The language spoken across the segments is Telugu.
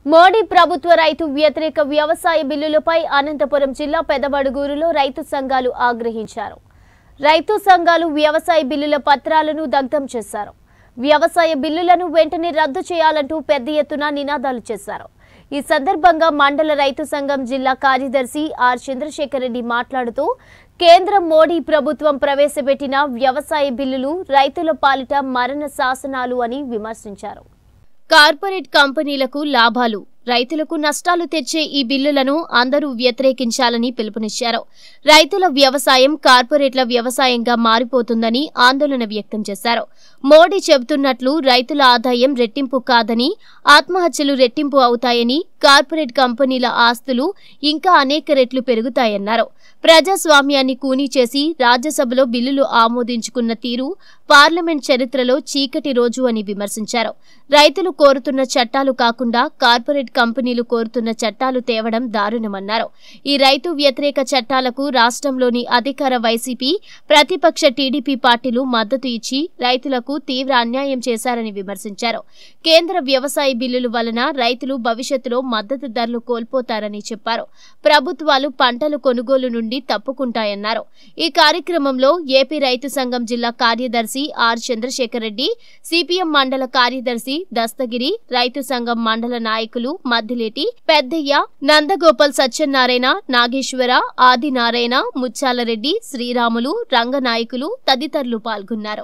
మోడీ ప్రభుత్వ రైతు వ్యతిరేక వ్యవసాయ బిల్లులపై అనంతపురం జిల్లా పెదబడుగూరులో రైతు సంఘాలు ఆగ్రహించారు రైతు సంఘాలు వ్యవసాయ బిల్లుల పత్రాలను దగ్ధం చేశారు వ్యవసాయ బిల్లులను వెంటనే రద్దు చేయాలంటూ పెద్ద ఎత్తున నినాదాలు చేశారు ఈ సందర్భంగా మండల రైతు సంఘం జిల్లా కార్యదర్శి ఆర్ చంద్రశేఖర్ రెడ్డి మాట్లాడుతూ కేంద్రం మోడీ ప్రభుత్వం ప్రవేశపెట్టిన వ్యవసాయ బిల్లులు రైతుల పాలిట మరణ శాసనాలు అని విమర్శించారు కార్పొరేట్ కంపెనీలకు లాభాలు రైతులకు నష్టాలు తెచ్చే ఈ బిల్లులను అందరూ వ్యతిరేకించాలని పిలుపునిచ్చారు రైతుల వ్యవసాయం కార్పొరేట్ల వ్యవసాయంగా మారిపోతుందని ఆందోళన వ్యక్తం చేశారు మోడీ చెబుతున్నట్లు రైతుల ఆదాయం రెట్టింపు కాదని ఆత్మహత్యలు రెట్టింపు అవుతాయని కార్పొరేట్ కంపెనీల ఆస్తులు ఇంకా అనేక రెట్లు పెరుగుతాయన్నారు ప్రజాస్వామ్యాన్ని కూనీ చేసి రాజ్యసభలో బిల్లులు ఆమోదించుకున్న తీరు పార్లమెంట్ చరిత్రలో చీకటి రోజు అని విమర్శించారు రైతులు కోరుతున్న చట్టాలు కాకుండా కార్పొరేట్ కంపెనీలు కోరుతున్న చట్టాలు తేవడం దారుణమన్నారు ఈ రైతు వ్యతిరేక చట్టాలకు రాష్ట్రంలోని అధికార వైసీపీ ప్రతిపక్ష టీడీపీ పార్టీలు మద్దతు ఇచ్చి రైతులకు తీవ్ర అన్యాయం చేశారని విమర్శించారు కేంద్ర వ్యవసాయ బిల్లుల వలన రైతులు భవిష్యత్తులో మద్దతు ధరలు కోల్పోతారని చెప్పారు ప్రభుత్వాలు పంటల కొనుగోలు నుండి తప్పుకుంటాయన్నారు ఈ కార్యక్రమంలో ఏపీ రైతు సంఘం జిల్లా కార్యదర్శి ఆర్ చంద్రశేఖర్ రెడ్డి సిపిఎం మండల కార్యదర్శి దస్తగిరి రైతు సంఘం మండల నాయకులు మద్దిలేటి పెద్దయ్య నందగోపాల్ సత్యనారాయణ నాగేశ్వర ఆదినారాయణ ముచ్చాలరెడ్డి శ్రీరాములు రంగనాయకులు తదితరులు పాల్గొన్నారు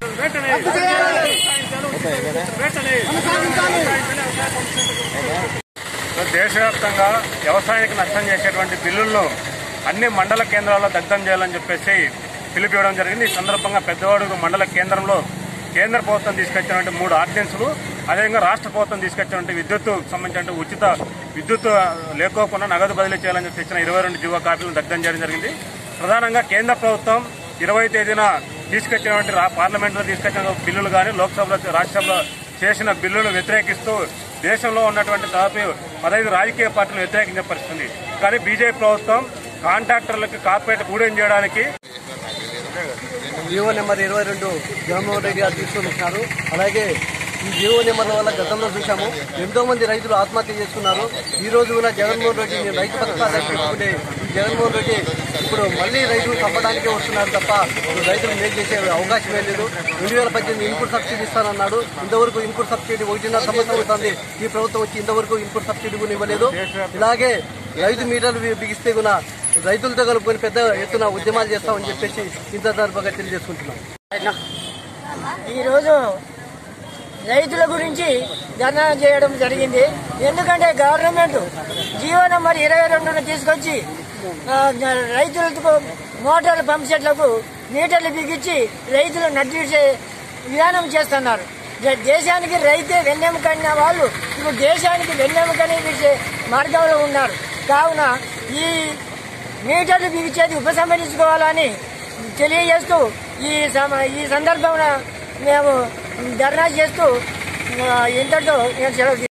దేశవ్యాప్తంగా వ్యవసాయానికి నష్టం చేసేటువంటి బిల్లులను అన్ని మండల కేంద్రాల్లో దగ్ధం చేయాలని చెప్పేసి పిలిపివ్వడం జరిగింది ఈ సందర్భంగా పెద్దవాడు మండల కేంద్రంలో కేంద్ర ప్రభుత్వం తీసుకొచ్చినటువంటి మూడు ఆర్డినెన్సులు అదేవిధంగా రాష్ట్ర ప్రభుత్వం తీసుకొచ్చినటువంటి విద్యుత్ సంబంధించిన ఉచిత విద్యుత్ లేకోకుండా నగదు బదిలీ చేయాలని చెప్పి ఇచ్చిన ఇరవై రెండు జీవో కాపీలను దగ్ధం చేయడం జరిగింది ప్రధానంగా కేంద్ర ప్రభుత్వం ఇరవై తేదీన తీసుకొచ్చినటువంటి రా- పార్లమెంట్లో తీసుకొచ్చిన బిల్లులు కానీ లోక్సభలో రాజ్యసభలో చేసిన బిల్లులు వ్యతిరేకిస్తూ దేశంలో ఉన్నటువంటి దాదాపు పదహైదు రాజకీయ పార్టీలు వ్యతిరేకించే పరిస్థితి ఉంది. కానీ బీజేపీ ప్రభుత్వం కాంట్రాక్టర్లకు కార్పొరేట్ గూడెం చేయడానికి జియో నెంబర్ ఇరవై రెండు జగన్మోహన్ రెడ్డి గారు తీసుకొని వచ్చినారు అలాగే ఈ జియో నెంబర్ల వల్ల గతంలో చూశాము ఎంతో మంది రైతులు ఆత్మహత్య చేసుకున్నారు ఈ రోజు కూడా జగన్మోహన్ రెడ్డి నేను రైతు పథకాలు పెట్టుకుంటే ఈ జగన్మోహన్ రెడ్డి ఇప్పుడు మళ్ళీ రైతులు చంపడానికే వస్తున్నారు తప్ప ఇప్పుడు రైతులు మేలు చేసే అవకాశమే లేదు రెండు వేల పద్దెనిమిది ఇన్పుట్ సబ్సిడీ ఇస్తానన్నాడు ఇంతవరకు ఇన్పుట్ సబ్సిడీ ఒకటిన్నర సంవత్సరం అవుతుంది ఈ ప్రభుత్వం వచ్చి ఇంతవరకు ఇన్పుట్ సబ్సిడీ కూడా ఇవ్వలేదు ఇలాగే రైతు మీటర్లు బి- బిగిస్తే కూడా రైతులతో కలుపుకొని పెద్ద ఎత్తున ఉద్యమాలు చేస్తామని చెప్పేసి ఇంత సందర్భంగా తెలియజేసుకుంటున్నాం ఈరోజు రైతుల గురించి ధర్నా చేయడం జరిగింది ఎందుకంటే గవర్నమెంట్ జీవో నెంబర్ ఇరవై రెండును తీసుకొచ్చి ఆ, రైతులకు మోటార్ల పంప్ సెట్లకు మీటర్లు బిగించి రైతులు నడిచే విధానం చేస్తున్నారు దే- దేశానికి రైతే వెన్నెముకన్న వాళ్ళు ఇప్పుడు దేశానికి వెన్నెముకని పిలిచే మార్గంలో ఉన్నారు కావున ఈ మీటర్లు బిగించేది ఉపసంహరించుకోవాలని తెలియజేస్తూ ఈ సమ- ఈ సందర్భంలో మేము ధర్నా చేస్తూ ఆ, ఇంతటితో నేను సెలవు